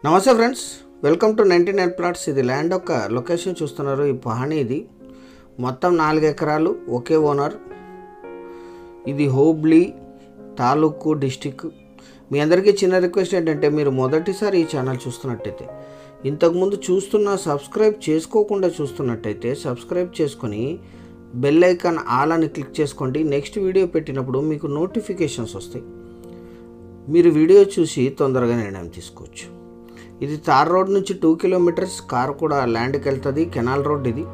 నమస్తే friends welcome to ninety nine plots ఇది land యొక్క లొకేషన్ చూస్తున్నారు ఈ పహాణి ఇది మొత్తం నాలుగు ఎకరాలు ఒకే ఓనర్ ఇది హోబ్లీ తాలూకు డిస్టిక్ మీ అందరికీ చిన్న రిక్వెస్ట్ ఏంటంటే మీరు మొదటిసారి ఈ ఛానల్ చూస్తున్నట్టయితే ఇంతకుముందు చూస్తున్న సబ్స్క్రైబ్ చేసుకోకుండా చూస్తున్నట్టయితే సబ్స్క్రైబ్ చేసుకొని బెల్ ఐకాన్ ఆల్ అని క్లిక్ చేసుకోండి నెక్స్ట్ వీడియో పెట్టినప్పుడు మీకు నోటిఫికేషన్స్ వస్తాయి మీరు వీడియో చూసి తొందరగా నిర్ణయం తీసుకోవచ్చు ఇది తార్ రోడ్ నుంచి టూ కిలోమీటర్స్ కార్ కూడా ల్యాండ్కి వెళ్తుంది కెనాల్ రోడ్ ఇది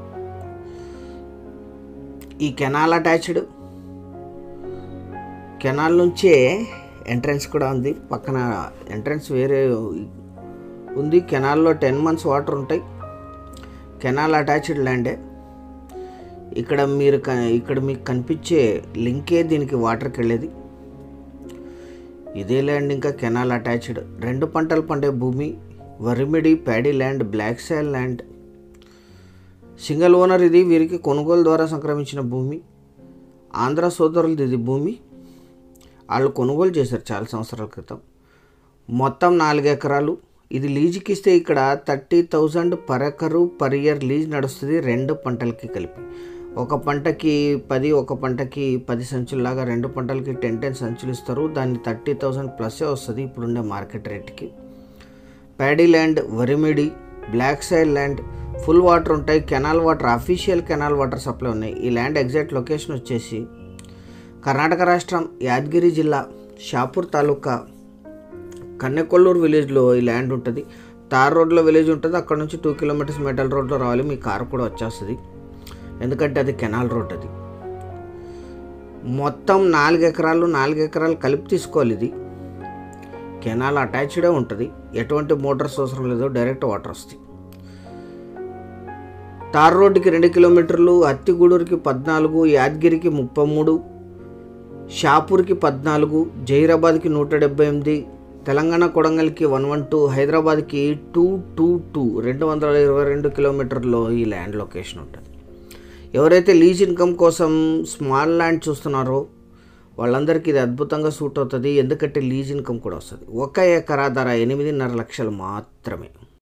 ఈ కెనాల్ అటాచ్డ్ కెనాల్ నుంచే ఎంట్రన్స్ కూడా ఉంది పక్కన ఎంట్రన్స్ వేరే ఉంది కెనాల్లో టెన్ మంత్స్ వాటర్ ఉంటాయి కెనాల్ అటాచ్డ్ ల్యాండే ఇక్కడ మీరు క- ఇక్కడ మీకు కనిపించే లింకే దీనికి వాటర్కి వెళ్ళేది ఇదే ల్యాండ్ ఇంకా కెనాల్ అటాచ్డ్ రెండు పంటలు పండే భూమి వరిమిడి paddy land black soil land single owner ఇది వీరికి కొనుగోలు ద్వారా సంక్రమించిన భూమి ఆంధ్ర సోదరులది ఇది భూమి వాళ్ళు కొనుగోలు చేశారు చాలా సంవత్సరాల క్రితం మొత్తం నాలుగు ఎకరాలు ఇది లీజుకి ఇస్తే ఇక్కడ thirty thousand per acre per year lease నడుస్తుంది రెండు పంటలకి కలిపి ఒక పంటకి పది ఒక పంటకి పది సంచుల్లాగా రెండు పంటలకి టెన్ టెన్ సంచులు ఇస్తారు దాన్ని థర్టీ థౌజండ్ ప్లస్సే వస్తుంది ఇప్పుడుండే మార్కెట్ రేట్కి ప్యాడీ ల్యాండ్ వరిమిడి black soil land full water ఉంటాయి canal water official canal water supply ఉన్నాయి ఈ ల్యాండ్ ఎగ్జాక్ట్ లొకేషన్ వచ్చేసి కర్ణాటక రాష్ట్రం యాదగిరి జిల్లా షాపూర్ తాలూకా కన్నెకొల్లూరు విలేజ్లో ఈ ల్యాండ్ ఉంటుంది తార్ రోడ్లో విలేజ్ ఉంటుంది అక్కడ నుంచి టూ కిలోమీటర్స్ మెటల్ రోడ్లో రావాలి మీ కారు కూడా వచ్చేస్తుంది ఎందుకంటే అది కెనాల్ రోడ్ అది మొత్తం నాలుగు ఎకరాలు నాలుగు ఎకరాలు కలిపి తీసుకోవాలి ఇది కెనాల్ అటాచ్డే ఉంటుంది ఎటువంటి మోటార్స్ అవసరం లేదు డైరెక్ట్ వాటర్ వస్తాయి తార్ రోడ్డుకి రెండు కిలోమీటర్లు అత్తిగూడూరుకి పద్నాలుగు యాదగిరికి ముప్పై మూడు షాపూర్కి పద్నాలుగు జహీరాబాద్కి నూట డెబ్బై ఎనిమిది తెలంగాణ కొడంగల్కి వన్ వన్ టూ హైదరాబాద్కి టూ టూ టూ రెండు వందల ఇరవై రెండు కిలోమీటర్లో ఈ ల్యాండ్ లొకేషన్ ఉంటుంది ఎవరైతే లీజ్ ఇన్కమ్ కోసం స్మాల్ ల్యాండ్ చూస్తున్నారో వాళ్ళందరికీ ఇది అద్భుతంగా సూట్ అవుతుంది ఎందుకంటే లీజ్ ఇన్కమ్ కూడా వస్తుంది ఒక ఎకరా ధర ఎనిమిదిన్నర లక్షలు మాత్రమే